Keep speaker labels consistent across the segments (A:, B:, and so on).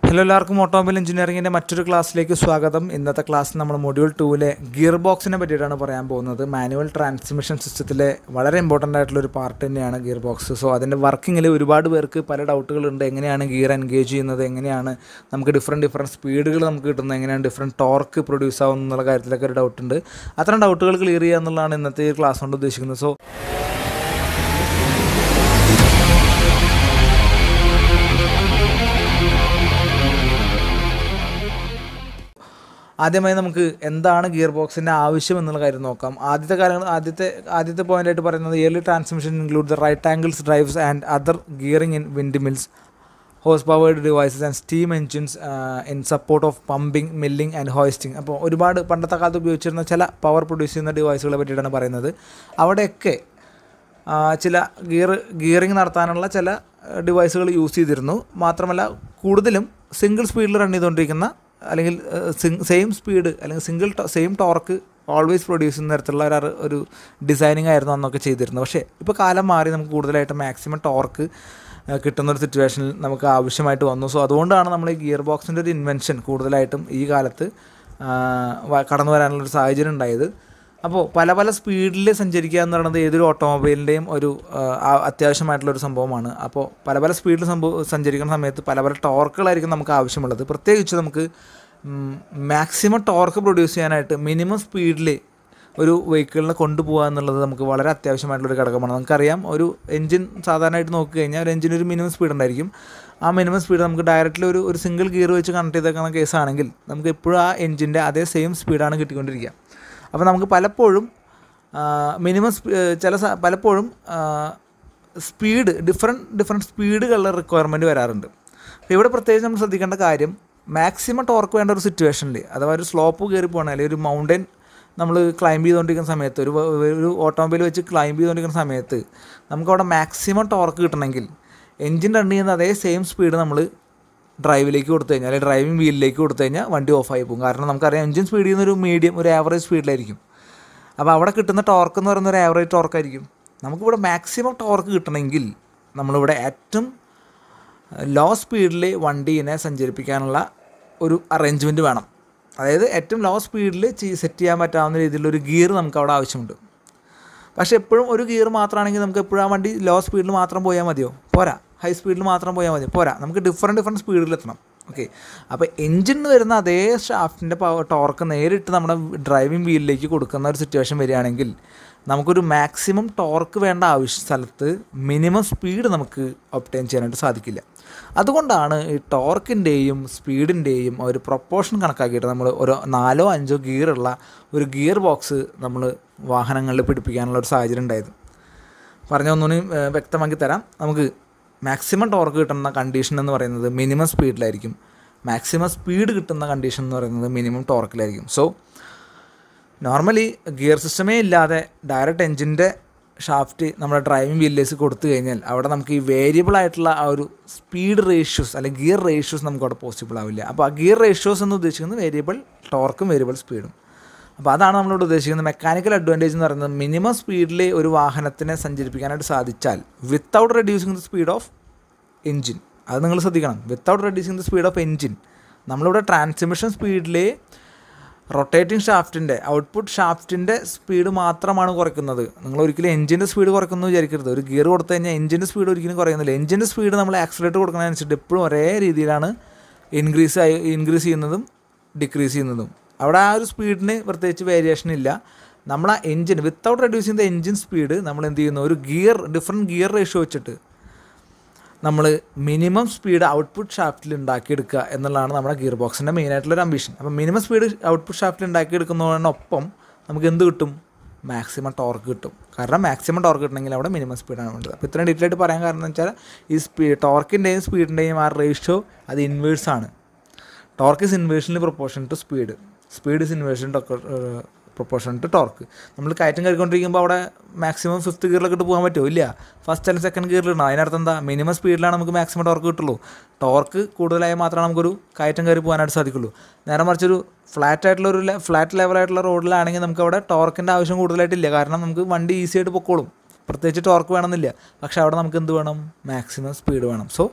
A: hello എല്ലാവർക്കും automobile എഞ്ചിനീയറിംഗിൻ്റെ മറ്റൊരു ക്ലാസ്സിലേക്ക് സ്വാഗതം ഇന്നത്തെ ക്ലാസ്സിൽ നമ്മൾ മൊഡ്യൂൾ ടൂവിലെ ഗിയർ ബോക്സിനെ പറ്റിയിട്ടാണ് പറയാൻ പോകുന്നത് മാനുവൽ ട്രാൻസ്മിഷൻ സിസ്റ്റത്തിലെ വളരെ ഇമ്പോർട്ടൻ്റ് ആയിട്ടുള്ള ഒരു പാർട്ട് തന്നെയാണ് ഗിയർ ബോക്സ് സോ അതിൻ്റെ വർക്കിങ്ങിൽ ഒരുപാട് പേർക്ക് പല ഡൗട്ടുകളുണ്ട് എങ്ങനെയാണ് ഗിയർ എൻഗേജ് ചെയ്യുന്നത് എങ്ങനെയാണ് നമുക്ക് ഡിഫറെൻറ്റ് ഡിഫറെൻറ്റ് സ്പീഡുകൾ നമുക്ക് കിട്ടുന്നത് എങ്ങനെയാണ് ഡിഫറെൻറ്റ് ടോർക്ക് പ്രൊഡ്യൂസ് ആവുന്നത് എന്നുള്ള കാര്യത്തിലൊക്കെ ഒരു ഡൗട്ട് ഉണ്ട് അത്തരം ഡൗട്ടുകൾ ക്ലിയർ ചെയ്യുക എന്നുള്ളതാണ് ഇന്നത്തെ ഈ ക്ലാസ് കൊണ്ട് ഉദ്ദേശിക്കുന്നത് സോ ആദ്യമായി നമുക്ക് എന്താണ് ഗിയർ ബോക്സിൻ്റെ ആവശ്യം എന്നുള്ള കാര്യം നോക്കാം ആദ്യത്തെ കാര്യങ്ങൾ ആദ്യത്തെ ആദ്യത്തെ പോയിന്റായിട്ട് പറയുന്നത് early transmission include the right angles drives and other gearing in wind mills horse powered devices and steam engines in support of pumping milling and hoisting അപ്പോൾ ഒരുപാട് പണ്ടത്തെ കാലത്ത് ഉപയോഗിച്ചിരുന്ന ചില പവർ പ്രൊഡ്യൂസ് ചെയ്യുന്ന ഡിവൈസുകളെ പറ്റിയിട്ടാണ് പറയുന്നത് അവിടെയൊക്കെ ആ, ചില ഗിയർ ഗിയറിംഗ് നടത്താനുള്ള ചില ഡിവൈസുകൾ യൂസ് ചെയ്തിരുന്നു മാത്രമല്ല കൂടുതലും സിംഗിൾ സ്പീഡിൽ റൺ ചെയ്തുകൊണ്ടിരിക്കുന്ന അല്ലെങ്കിൽ സെയിം സ്പീഡ് അല്ലെങ്കിൽ single same torque always produce ചെയ്യുന്ന തരത്തിലുള്ള ഒരു അറി- ഒരു ഡിസൈനിങ് ആയിരുന്നു അന്നൊക്കെ ചെയ്തിരുന്നത് പക്ഷേ ഇപ്പോൾ കാലം മാറി നമുക്ക് കൂടുതലായിട്ട് മാക്സിമം ടോർക്ക് കിട്ടുന്ന ഒരു സിറ്റുവേഷനിൽ നമുക്ക് ആവശ്യമായിട്ട് വന്നു സോ അതുകൊണ്ടാണ് നമ്മൾ ഈ ഗിയർ ബോക്സിൻ്റെ ഒരു ഇൻവെൻഷൻ കൂടുതലായിട്ടും ഈ കാലത്ത് ആ, വ- കടന്നു വരാനുള്ളൊരു സാഹചര്യം ഉണ്ടായത് അപ്പോൾ പല പല സ്പീഡിൽ സഞ്ചരിക്കുക എന്ന് പറയുന്നത് ഏതൊരു ഓട്ടോമൊബൈലിൻ്റെയും ഒരു ആ, ആ- അത്യാവശ്യമായിട്ടുള്ള ഒരു സംഭവമാണ് അപ്പോൾ പല പല സ്പീഡിൽ സംഭവം സഞ്ചരിക്കുന്ന സമയത്ത് പല പല ടോർക്കുകളായിരിക്കും നമുക്ക് ആവശ്യമുള്ളത് പ്രത്യേകിച്ച് നമുക്ക് മാക്സിമം ടോർക്ക് പ്രൊഡ്യൂസ് ചെയ്യാനായിട്ട് മിനിമം സ്പീഡിൽ ഒരു വെഹിക്കിളിനെ കൊണ്ടുപോകുക എന്നുള്ളത് നമുക്ക് വളരെ അത്യാവശ്യമായിട്ടുള്ളൊരു ഘടകമാണ് നമുക്കറിയാം ഒരു എഞ്ചിൻ സാധാരണയായിട്ട് നോക്കി കഴിഞ്ഞാൽ ഒരു എഞ്ചിന് ഒരു മിനിമം സ്പീഡ് ഉണ്ടായിരിക്കും ആ മിനിമം സ്പീഡ് നമുക്ക് ഡയറക്റ്റ്ലി ഒരു ഒരു സിംഗിൾ ഗിയർ വെച്ച് കണക്ട് ചെയ്തേക്കുന്ന കേസാണെങ്കിൽ നമുക്ക് എപ്പോഴും ആ എഞ്ചിൻ്റെ അതേ സെയിം സ്പീഡാണ് കിട്ടിക്കൊണ്ടിരിക്കുക അപ്പോൾ നമുക്ക് പലപ്പോഴും മിനിമം ചില സ- പലപ്പോഴും സ്പീഡ് ഡിഫറെൻറ്റ് ഡിഫറെൻറ്റ് സ്പീഡുകളുടെ റിക്വയർമെൻറ്റ് വരാറുണ്ട് അപ്പോൾ ഇവിടെ പ്രത്യേകിച്ച് നമ്മൾ ശ്രദ്ധിക്കേണ്ട കാര്യം മാക്സിമം ടോർക്ക് വേണ്ട ഒരു സിറ്റുവേഷനിൽ അഥവാ ഒരു സ്ലോപ്പ് കയറി പോകണം അല്ലെങ്കിൽ ഒരു മൗണ്ടൻ നമ്മൾ ക്ലൈംബ് ചെയ്തുകൊണ്ടിരിക്കുന്ന സമയത്ത് ഒരു വ- ഒരു ഓട്ടോമൊബൈൽ വെച്ച് ക്ലൈംബ് ചെയ്തുകൊണ്ടിരിക്കുന്ന സമയത്ത് നമുക്കവിടെ മാക്സിമം ടോർക്ക് കിട്ടണമെങ്കിൽ എൻജിൻ റൺ ചെയ്യുന്ന അതേ സെയിം സ്പീഡ് നമ്മൾ ഡ്രൈവിലേക്ക് കൊടുത്തു കഴിഞ്ഞാൽ അല്ലെങ്കിൽ ഡ്രൈവിംഗ് വീലിലേക്ക് കൊടുത്തു കഴിഞ്ഞാൽ വണ്ടി ഓഫായി പോകും കാരണം നമുക്കറിയാം എൻജിൻ സ്പീഡ് ചെയ്യുന്ന ഒരു മീഡിയം ഒരു ആവറേജ് സ്പീഡിലായിരിക്കും അപ്പോൾ അവിടെ കിട്ടുന്ന ടോർക്ക് എന്ന് പറയുന്ന ഒരു ആവറേജ് ടോർക്കായിരിക്കും നമുക്കിവിടെ മാക്സിമം ടോർക്ക് കിട്ടണമെങ്കിൽ നമ്മളിവിടെ ഏറ്റവും ലോ സ്പീഡിൽ വണ്ടീനെ സഞ്ചരിപ്പിക്കാനുള്ള ഒരു അറേഞ്ച്മെൻറ്റ് വേണം അതായത് ഏറ്റവും ലോ സ്പീഡിൽ സെറ്റ് ചെയ്യാൻ പറ്റാവുന്ന രീതിയിലുള്ള ഒരു ഗിയർ നമുക്ക് അവിടെ ആവശ്യമുണ്ട് പക്ഷേ എപ്പോഴും ഒരു ഗിയർ മാത്രമാണെങ്കിൽ നമുക്ക് എപ്പോഴും ആ വണ്ടി ലോ സ്പീഡിൽ മാത്രം പോയാൽ മതിയോ പോരാ ഹൈ സ്പീഡിൽ മാത്രം പോയാൽ മതി പോരാ നമുക്ക് ഡിഫറെൻറ്റ് ഡിഫറെൻറ്റ് സ്പീഡിൽ എത്തണം ഓക്കെ അപ്പോൾ എഞ്ചിന് വരുന്ന അതേ ഷാഫ്റ്റിൻ്റെ പവർ ടോർക്ക് നേരിട്ട് നമ്മുടെ ഡ്രൈവിംഗ് വീലിലേക്ക് കൊടുക്കുന്ന ഒരു സിറ്റുവേഷൻ വരികയാണെങ്കിൽ നമുക്കൊരു മാക്സിമം ടോർക്ക് വേണ്ട ആവശ്യ സ്ഥലത്ത് മിനിമം സ്പീഡ് നമുക്ക് ഒപ്റ്റൈൻ ചെയ്യാനായിട്ട് സാധിക്കില്ല അതുകൊണ്ടാണ് ഈ ടോർക്കിൻ്റെയും സ്പീഡിൻ്റെയും ഒരു പ്രൊപ്പോർഷൻ കണക്കാക്കിയിട്ട് നമ്മൾ ഒരു നാലോ അഞ്ചോ ഗിയറുള്ള ഒരു ഗിയർ ബോക്സ് നമ്മൾ വാഹനങ്ങളിൽ പിടിപ്പിക്കാനുള്ള ഒരു സാഹചര്യം ഉണ്ടായത് പറഞ്ഞ ഒന്നുകൂടി ഏഹ്, വ്യക്തമാക്കി തരാം നമുക്ക് മാക്സിമം ടോർക്ക് കിട്ടുന്ന കണ്ടീഷൻ എന്ന് പറയുന്നത് മിനിമം സ്പീഡിലായിരിക്കും മാക്സിമം സ്പീഡ് കിട്ടുന്ന കണ്ടീഷൻ എന്ന് പറയുന്നത് മിനിമം ടോർക്കിലായിരിക്കും സോ നോർമലി ഗിയർ സിസ്റ്റമേ ഇല്ലാതെ ഡയറക്റ്റ് എഞ്ചിൻ്റെ ഷാഫ്റ്റ് നമ്മുടെ ഡ്രൈവിംഗ് വീലിലേക്ക് കൊടുത്തു കഴിഞ്ഞാൽ അവിടെ നമുക്ക് ഈ വേരിയബിൾ ആയിട്ടുള്ള ആ ഒരു സ്പീഡ് റേഷ്യോസ് അല്ലെങ്കിൽ ഗിയർ റേഷ്യോസ് നമുക്ക് അവിടെ പോസിബിൾ ആവില്ല അപ്പോൾ ആ ഗിയർ റേഷ്യോസ് എന്ന് ഉദ്ദേശിക്കുന്നത് വേരിയബിൾ ടോർക്കും വേരിയബിൾ സ്പീഡും അപ്പോൾ അതാണ് നമ്മളോട് ഉദ്ദേശിക്കുന്നത് മെക്കാനിക്കൽ അഡ്വാൻറ്റേജ് എന്ന് പറയുന്നത് മിനിമം സ്പീഡിൽ ഒരു വാഹനത്തിനെ സഞ്ചരിപ്പിക്കാനായിട്ട് സാധിച്ചാൽ without reducing the speed of engine അത് നിങ്ങൾ ശ്രദ്ധിക്കണം without reducing the speed of engine നമ്മളിവിടെ ട്രാൻസ്മിഷൻ സ്പീഡിൽ റൊട്ടേറ്റിംഗ് ഷാഫ്റ്റിൻ്റെ ഔട്ട്പുട്ട് ഷാഫ്റ്റിൻ്റെ സ്പീഡ് മാത്രമാണ് കുറയ്ക്കുന്നത് നിങ്ങൾ ഒരിക്കലും എഞ്ചിൻ്റെ സ്പീഡ് കുറയ്ക്കുന്നു വിചാരിക്കരുത് ഒരു ഗിയർ കൊടുത്തു കഴിഞ്ഞാൽ എഞ്ചിൻ്റെ സ്പീഡ് ഒരിക്കലും കുറയുന്നില്ല എഞ്ചിൻ്റെ സ്പീഡ് നമ്മൾ ആക്സിലേറ്റർ കൊടുക്കുന്നതനുസരിച്ച് എപ്പോഴും ഒരേ രീതിയിലാണ് ഇൻക്രീസ് ആയി ഇൻക്രീസ് ചെയ്യുന്നതും ഡിക്രീസ് ചെയ്യുന്നതും അവിടെ ആ ഒരു സ്പീഡിന് പ്രത്യേകിച്ച് വേരിയേഷൻ ഇല്ല നമ്മൾ ആ engine without reducing the engine speed നമ്മൾ എന്ത് ചെയ്യുന്നു ഒരു ഗിയർ ഡിഫറെൻറ്റ് ഗിയർ റേഷ്യോ വെച്ചിട്ട് നമ്മൾ മിനിമം സ്പീഡ് ഔട്ട്പുട്ട് ഷാഫ്റ്റിൽ ഉണ്ടാക്കിയെടുക്കുക എന്നുള്ളതാണ് നമ്മുടെ ഗിയർ ബോക്സിൻ്റെ മെയിൻ ആയിട്ടുള്ളൊരു അംബിഷൻ അപ്പോൾ മിനിമം സ്പീഡ് ഔട്ട്പുട്ട് ഷാഫ്റ്റിൽ ഉണ്ടാക്കിയെടുക്കുന്നതിനൊപ്പം നമുക്ക് എന്ത് കിട്ടും മാക്സിമം ടോർക്ക് കിട്ടും കാരണം മാക്സിമം ടോർക്ക് കിട്ടണമെങ്കിൽ അവിടെ മിനിമം സ്പീഡാണ് വേണ്ടത് അപ്പോൾ ഇത്രയും ഡീറ്റെയിൽ ആയിട്ട് പറയാൻ കാരണം എന്ന് വെച്ചാൽ ഈ സ്പീഡ് ടോർക്കിൻ്റെയും സ്പീഡിൻ്റെയും ആ റേഷ്യോ അത് ഇൻവേഴ്സ് ആണ് ടോർക്ക് ഇസ് ഇൻവേഴ്ഷനിൽ proportion to speed speed is inversion proportion to torque നമ്മൾ കയറ്റം കയറിക്കൊണ്ടിരിക്കുമ്പോൾ അവിടെ മാക്സിമം ഫിഫ്ത്ത് ഗിയറിലൊക്കെ ഇട്ട് പോകാൻ പറ്റുമോ ഇല്ല ഫസ്റ്റ് അല്ലെങ്കിൽ സെക്കൻഡ് ഗിയറിലിടണം അതിനർത്ഥം എന്താ മിനിമം സ്പീഡിലാണ് നമുക്ക് മാക്സിമം ടോർക്ക് കിട്ടുള്ളൂ ടോർക്ക് കൂടുതലായാൽ മാത്രമാണ് നമുക്കൊരു കയറ്റം കയറി പോകാനായിട്ട് സാധിക്കുള്ളൂ നേരെ മറിച്ചൊരു ഫ്ലാറ്റ് ആയിട്ടുള്ള ഒരു ഫ്ലാറ്റ് ലെവലായിട്ടുള്ള റോഡിലാണെങ്കിൽ നമുക്ക് അവിടെ ടോർക്കിൻ്റെ ആവശ്യം കൂടുതലായിട്ടില്ല കാരണം നമുക്ക് വണ്ടി ഈസി ആയിട്ട് പൊക്കോളും പ്രത്യേകിച്ച് ടോർക്ക് വേണമെന്നില്ല പക്ഷേ അവിടെ നമുക്ക് എന്ത് വേണം മാക്സിമം സ്പീഡ് വേണം സോ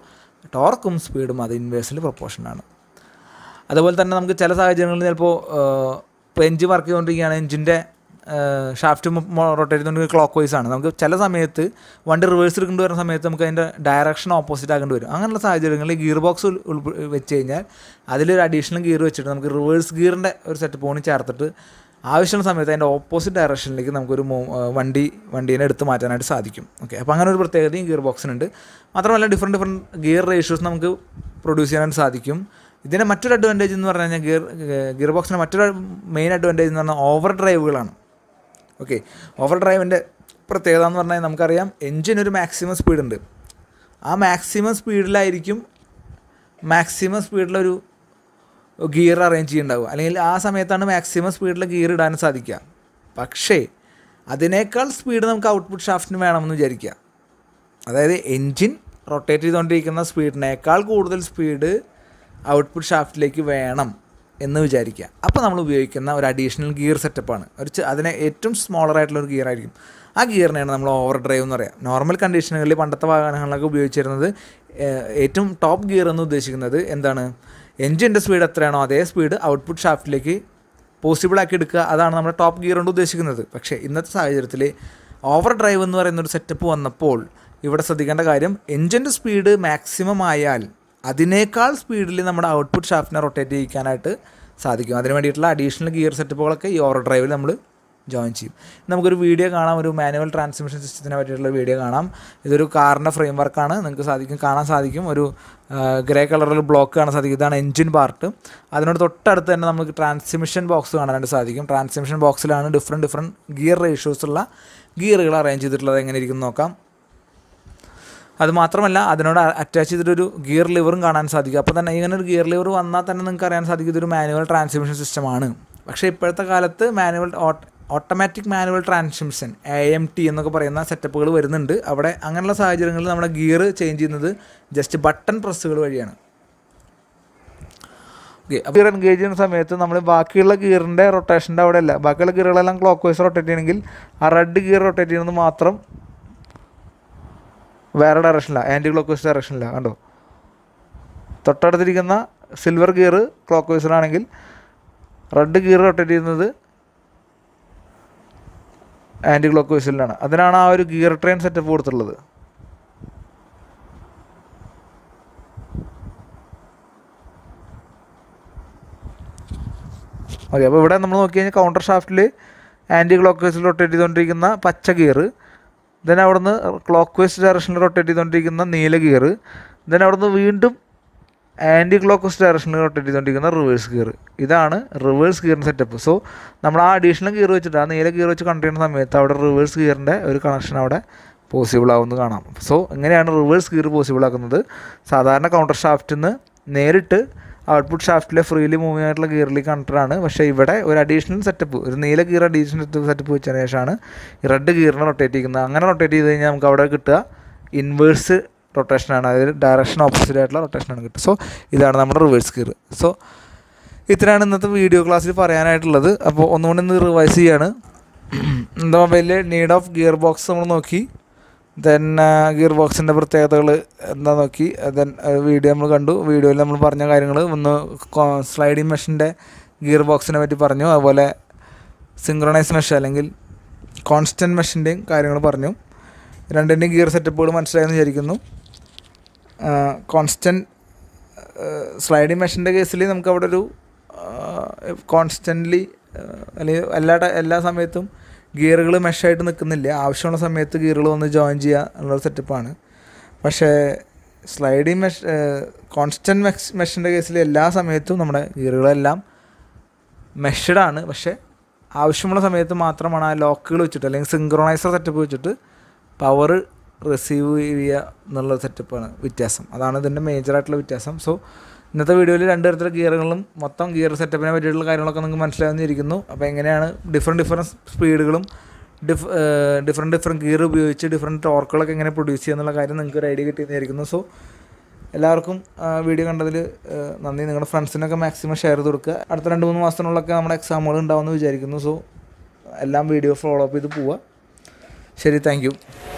A: ടോർക്കും സ്പീഡും അത് ഇൻവേഴ്സിൽ പ്രൊപ്പോർഷനാണ് അതുപോലെ തന്നെ നമുക്ക് ചില സാഹചര്യങ്ങളിൽ ചിലപ്പോൾ ഇപ്പോൾ എഞ്ചിൻ വർക്ക് ചെയ്തുകൊണ്ടിരിക്കുകയാണ് എഞ്ചിൻ്റെ ഷാഫ്റ്റ് റൊട്ടേറ്റ് ചെയ്തുകൊണ്ട് ക്ലോക്ക് വൈസ് ആണ് നമുക്ക് ചില സമയത്ത് വണ്ടി റിവേഴ്സ് എടുക്കേണ്ടി വരുന്ന സമയത്ത് നമുക്ക് അതിൻ്റെ ഡയറക്ഷൻ ഓപ്പോസിറ്റ് ആക്കേണ്ടി വരും അങ്ങനെയുള്ള സാഹചര്യങ്ങളിൽ ഗിയർ ബോക്സ് വെച്ച് കഴിഞ്ഞാൽ അതിലൊരു അഡീഷണൽ ഗിയർ വെച്ചിട്ട് നമുക്ക് റിവേഴ്സ് ഗിയറിൻ്റെ ഒരു സെറ്റ് പോണി ചേർത്തിട്ട് ആവശ്യമുള്ള സമയത്ത് അതിൻ്റെ ഓപ്പോസിറ്റ് ഡയറക്ഷനിലേക്ക് നമുക്കൊരു മൂ- ആ, വണ്ടി വണ്ടീനെ എടുത്ത് മാറ്റാനായിട്ട് സാധിക്കും ഓക്കെ അപ്പോൾ അങ്ങനെ ഒരു പ്രത്യേകതയും ഗിയർ ബോക്സിനുണ്ട് മാത്രമല്ല ഡിഫറെൻറ്റ് ഡിഫറെൻറ്റ് ഗിയർ റേഷ്യോസ് നമുക്ക് പ്രൊഡ്യൂസ് ചെയ്യാനായിട്ട് സാധിക്കും ഇതിൻ്റെ മറ്റൊരു അഡ്വാൻറ്റേജ് എന്ന് പറഞ്ഞു കഴിഞ്ഞാൽ ഗിയർ ഗിയർ ബോക്സിൻ്റെ മറ്റൊരു മെയിൻ അഡ്വാൻറ്റേജ് എന്ന് പറഞ്ഞാൽ ഓവർ ഡ്രൈവുകളാണ് ഓക്കെ ഓവർ ഡ്രൈവിൻ്റെ പ്രത്യേകത എന്ന് പറഞ്ഞാൽ നമുക്കറിയാം എഞ്ചിൻ ഒരു മാക്സിമം സ്പീഡുണ്ട് ആ മാക്സിമം സ്പീഡിലായിരിക്കും മാക്സിമം സ്പീഡിലൊരു ഗിയർ അറേഞ്ച് ചെയ്യുന്നുണ്ടാവുക അല്ലെങ്കിൽ ആ സമയത്താണ് മാക്സിമം സ്പീഡിൽ ഗിയർ ഇടാൻ സാധിക്കുക പക്ഷേ അതിനേക്കാൾ സ്പീഡ് നമുക്ക് ഔട്ട്പുട്ട് ഷാഫ്റ്റിന് വേണമെന്ന് വിചാരിക്കുക അതായത് എൻജിൻ റൊട്ടേറ്റ് ചെയ്തുകൊണ്ടിരിക്കുന്ന സ്പീഡിനേക്കാൾ കൂടുതൽ സ്പീഡ് ഔട്ട്പുട്ട് ഷാഫ്റ്റിലേക്ക് വേണം എന്ന് വിചാരിക്കുക അപ്പോൾ നമ്മൾ ഉപയോഗിക്കുന്ന ഒരു അഡീഷണൽ ഗിയർ സെറ്റപ്പാണ് ഒരു ചെ- അതിനെ ഏറ്റവും സ്മോളർ ആയിട്ടുള്ള ഒരു ഗിയർ ആയിരിക്കും ആ ഗിയറിനെയാണ് നമ്മൾ ഓവർ ഡ്രൈവ് എന്ന് പറയുക നോർമൽ കണ്ടീഷനുകളിൽ പണ്ടത്തെ വാഹനങ്ങളിലൊക്കെ ഉപയോഗിച്ചിരുന്നത് ഏഹ്, ഏറ്റവും ടോപ്പ് ഗിയർ എന്ന് ഉദ്ദേശിക്കുന്നത് എന്താണ് എൻജിൻ്റെ സ്പീഡ് എത്രയാണോ അതേ സ്പീഡ് ഔട്ട്പുട്ട് ഷാഫ്റ്റിലേക്ക് പോസിബിൾ ആക്കി എടുക്കുക അതാണ് നമ്മുടെ ടോപ്പ് ഗിയർ കൊണ്ട് ഉദ്ദേശിക്കുന്നത് പക്ഷേ ഇന്നത്തെ സാഹചര്യത്തിൽ ഓവർ ഡ്രൈവ് എന്ന് പറയുന്ന ഒരു സെറ്റപ്പ് വന്നപ്പോൾ ഇവിടെ ശ്രദ്ധിക്കേണ്ട കാര്യം എൻജിൻ്റെ സ്പീഡ് മാക്സിമം ആയാൽ അതിനേക്കാൾ സ്പീഡിൽ നമ്മുടെ ഔട്ട്പുട്ട് ഷാഫ്റ്റിനെ റൊട്ടേറ്റ് ചെയ്യിക്കാനായിട്ട് സാധിക്കും അതിന് വേണ്ടിയിട്ടുള്ള അഡീഷണൽ ഗിയർ സെറ്റപ്പുകളൊക്കെ ഈ ഓവർ ഡ്രൈവിൽ നമ്മൾ ജോയിൻ ചെയ്യും നമുക്കൊരു വീഡിയോ കാണാം ഒരു മാനുവൽ ട്രാൻസ്മിഷൻ സിസ്റ്റത്തിനെ പറ്റിയിട്ടുള്ള വീഡിയോ കാണാം ഇതൊരു കാറിൻ്റെ ഫ്രെയിം വർക്കാണ് നിങ്ങൾക്ക് സാധിക്കും കാണാൻ സാധിക്കും ഒരു ഗ്രേ കളറിൽ ബ്ലോക്ക് കാണാൻ സാധിക്കും ഇതാണ് എഞ്ചിൻ പാർട്ട് അതിനോട് തൊട്ടടുത്ത് തന്നെ നമുക്ക് ട്രാൻസ്മിഷൻ ബോക്സ് കാണാനായിട്ട് സാധിക്കും ട്രാൻസ്മിഷൻ ബോക്സിലാണ് ഡിഫറെൻറ്റ് ഡിഫറെൻറ്റ് ഗിയർ റേഷ്യോസ് ഉള്ള ഗിയറുകൾ അറേഞ്ച് ചെയ്തിട്ടുള്ളത് എങ്ങനെ ഇരിക്കും എന്ന് നോക്കാം അത് മാത്രമല്ല അതിനോട് അറ്റാച്ച് ചെയ്തിട്ടൊരു ഗിയർ ലിവറും കാണാൻ സാധിക്കും അപ്പോൾ തന്നെ ഇങ്ങനെ ഒരു ഗിയർ ലിവർ വന്നാൽ തന്നെ നിങ്ങൾക്ക് അറിയാൻ സാധിക്കും ഇതൊരു മാനുവൽ ട്രാൻസ്മിഷൻ സിസ്റ്റമാണ് പക്ഷേ ഇപ്പോഴത്തെ കാലത്ത് manual automatic manual transmission A M T എന്നൊക്കെ പറയുന്ന സെറ്റപ്പുകൾ വരുന്നുണ്ട് അവിടെ അങ്ങനെയുള്ള സാഹചര്യങ്ങളിൽ നമ്മുടെ ഗിയർ ചേഞ്ച് ചെയ്യുന്നത് ജസ്റ്റ് ബട്ടൺ പ്രസ്സുകൾ വഴിയാണ് ഓക്കെ അപ്പോൾ ഗിയർ എൻഗേജ് ചെയ്യുന്ന സമയത്ത് നമ്മൾ ബാക്കിയുള്ള ഗിയറിൻ്റെ റൊട്ടേഷൻ്റെ അവിടെ അല്ല ബാക്കിയുള്ള ഗിയറുകളെല്ലാം ക്ലോക്ക് വൈസ് റൊട്ടേറ്റ് ചെയ്യണമെങ്കിൽ ആ റെഡ് ഗിയർ റൊട്ടേറ്റ് ചെയ്യുന്നത് മാത്രം വേറെ ഡയറക്ഷനിലാണ് ആൻറ്റി ക്ലോക്ക് വൈസ് ഡയറക്ഷനിലാണ് കണ്ടോ തൊട്ടടുത്തിരിക്കുന്ന സിൽവർ ഗിയർ ക്ലോക്ക് വൈസിലാണെങ്കിൽ റെഡ് ഗിയർ റൊട്ടേറ്റ് ചെയ്യുന്നത് ആൻറ്റി ക്ലോക്ക് വൈസിലാണ് അതിനാണ് ആ ഒരു ഗിയർ ട്രെയിൻ സെറ്റപ്പ് കൊടുത്തിട്ടുള്ളത് ഓക്കെ അപ്പോൾ ഇവിടെ നമ്മൾ നോക്കി കഴിഞ്ഞാൽ കൗണ്ടർ ഷാഫ്റ്റിൽ ആൻറ്റി ക്ലോക്ക് വൈസിൽ റൊട്ടേറ്റ് ചെയ്തുകൊണ്ടിരിക്കുന്ന പച്ച ഗിയർ ദെൻ അവിടുന്ന് ക്ലോക്ക് വൈസ് ഡയറക്ഷനിൽ റൊട്ടേറ്റ് ചെയ്തുകൊണ്ടിരിക്കുന്ന നീല ഗിയർ ദെൻ അവിടുന്ന് വീണ്ടും ആൻറ്റി ക്ലോക്ക് വൈസ് ഡയറക്ഷനിൽ റൊട്ടേറ്റ് ചെയ്തുകൊണ്ടിരിക്കുന്ന റിവേഴ്സ് ഗിയർ ഇതാണ് റിവേഴ്സ് ഗിയറിൻ്റെ സെറ്റപ്പ് സോ നമ്മൾ ആ അഡീഷണൽ ഗിയർ വെച്ചിട്ട് ആ നീല ഗിയർ വെച്ച് കണക്ട് ചെയ്യുന്ന സമയത്ത് അവിടെ റിവേഴ്സ് ഗിയറിൻ്റെ ഒരു കണക്ഷൻ അവിടെ പോസിബിൾ ആവുമെന്ന് കാണാം സോ ഇങ്ങനെയാണ് റിവേഴ്സ് ഗിയർ പോസിബിൾ ആക്കുന്നത് സാധാരണ കൗണ്ടർ ഷാഫ്റ്റിൽ നിന്ന് നേരിട്ട് ഔട്ട്പുട്ട് ഷാഫ്റ്റിലെ ഫ്രീലി മൂവ് ആയിട്ടുള്ള ഗിയറിലേക്ക് കണക്റ്റഡ് ആണ് പക്ഷേ ഇവിടെ ഒരു അഡീഷണൽ സെറ്റപ്പ് ഒരു നീല ഗിയർ അഡീഷണൽ സെറ്റപ്പ് വെച്ചതിന് ശേഷമാണ് ഈ റെഡ് ഗിയറിനെ റൊട്ടേറ്റ് ചെയ്യുന്നത് അങ്ങനെ റൊട്ടേറ്റ് ചെയ്ത് കഴിഞ്ഞാൽ നമുക്ക് അവിടെ കിട്ടുക ഇൻവേഴ്സ് റൊട്ടേഷനാണ് അതായത് ഡയറക്ഷൻ ഓപ്പോസിറ്റ് ആയിട്ടുള്ള റൊട്ടേഷനാണ് കിട്ടുക സോ ഇതാണ് നമ്മുടെ റിവേഴ്സ് ഗിയർ സോ ഇത്രയാണ് ഇന്നത്തെ വീഡിയോ ക്ലാസ്സിൽ പറയാനായിട്ടുള്ളത് അപ്പോൾ ഒന്നുകൂടി ഇന്ന് റിവൈസ് ചെയ്യാണ് എന്താ മൊബൈലിൽ നീഡ് ഓഫ് ഗിയർ ബോക്സ് നമ്മൾ നോക്കി ദെൻ ഗിയർ ബോക്സിൻ്റെ പ്രത്യേകതകൾ എന്താ നോക്കി ദെൻ വീഡിയോ നമ്മൾ കണ്ടു വീഡിയോയിൽ നമ്മൾ പറഞ്ഞ കാര്യങ്ങൾ ഒന്ന് സ്ലൈഡിങ് മെഷീൻ്റെ ഗിയർ ബോക്സിനെ പറ്റി പറഞ്ഞു അതുപോലെ സിങ്ക്രണൈസ് മെഷ് അല്ലെങ്കിൽ കോൺസ്റ്റൻറ്റ് മെഷിൻ്റെയും കാര്യങ്ങൾ പറഞ്ഞു രണ്ടിൻ്റെയും ഗിയർ സെറ്റപ്പുകൾ മനസ്സിലായെന്ന് വിചാരിക്കുന്നു കോൺസ്റ്റൻറ്റ് സ്ലൈഡിങ് മെഷിൻ്റെ കേസിൽ നമുക്ക് അവിടെ ഒരു കോൺസ്റ്റൻ്റ്ലി അല്ലെങ്കിൽ എല്ലാ ട- എല്ലാ സമയത്തും ഗിയറുകൾ മെഷായിട്ട് നിൽക്കുന്നില്ല ആവശ്യമുള്ള സമയത്ത് ഗിയറുകൾ വന്ന് ജോയിൻ ചെയ്യുക എന്നുള്ള സെറ്റപ്പാണ് പക്ഷേ സ്ലൈഡിങ് മെഷ് കോൺസ്റ്റൻറ്റ് മെഷ് മെഷിൻ്റെ കേസിൽ എല്ലാ സമയത്തും നമ്മുടെ ഗിയറുകളെല്ലാം മെഷഡ് ആണ് പക്ഷേ ആവശ്യമുള്ള സമയത്ത് മാത്രമാണ് ആ ലോക്കുകൾ വെച്ചിട്ട് അല്ലെങ്കിൽ സിങ്ക്രോണൈസർ സെറ്റപ്പ് വെച്ചിട്ട് പവർ റിസീവ് ചെയ്യുക എന്നുള്ള സെറ്റപ്പാണ് വ്യത്യാസം അതാണ് ഇതിൻ്റെ മേജറായിട്ടുള്ള വ്യത്യാസം സോ ഇന്നത്തെ വീഡിയോയിൽ രണ്ട് തരത്തിലുള്ള ഗിയറുകളും മൊത്തം ഗിയർ സെറ്റപ്പിനെ പറ്റിയിട്ടുള്ള കാര്യങ്ങളൊക്കെ നിങ്ങൾക്ക് മനസ്സിലാവുന്നിരിക്കുന്നു അപ്പോൾ എങ്ങനെയാണ് ഡിഫറെൻറ്റ് ഡിഫറെൻറ്റ് സ്പീഡുകളും ഡിഫ് ഡിഫറെൻറ്റ് ഡിഫറെൻറ്റ് ഗിയർ ഉപയോഗിച്ച് ഡിഫറെൻറ്റ് ടോർക്കുകളൊക്കെ എങ്ങനെ പ്രൊഡ്യൂസ് ചെയ്യുക എന്നുള്ള കാര്യം നിങ്ങൾക്ക് ഒരു ഐഡിയ കിട്ടിയെന്നിരിക്കുന്നു സോ എല്ലാവർക്കും വീഡിയോ കണ്ടതിൽ നന്ദി നിങ്ങളുടെ ഫ്രണ്ട്സിനൊക്കെ മാക്സിമം ഷെയർ ചെയ്ത് കൊടുക്കുക അടുത്ത രണ്ട് മൂന്ന് മാസത്തിനുള്ളൊക്കെ നമ്മുടെ എക്സാമുകൾ ഉണ്ടാവുമെന്ന് വിചാരിക്കുന്നു സോ എല്ലാം വീഡിയോ ഫോളോ അപ്പ് ചെയ്ത് പോവുക ശരി താങ്ക്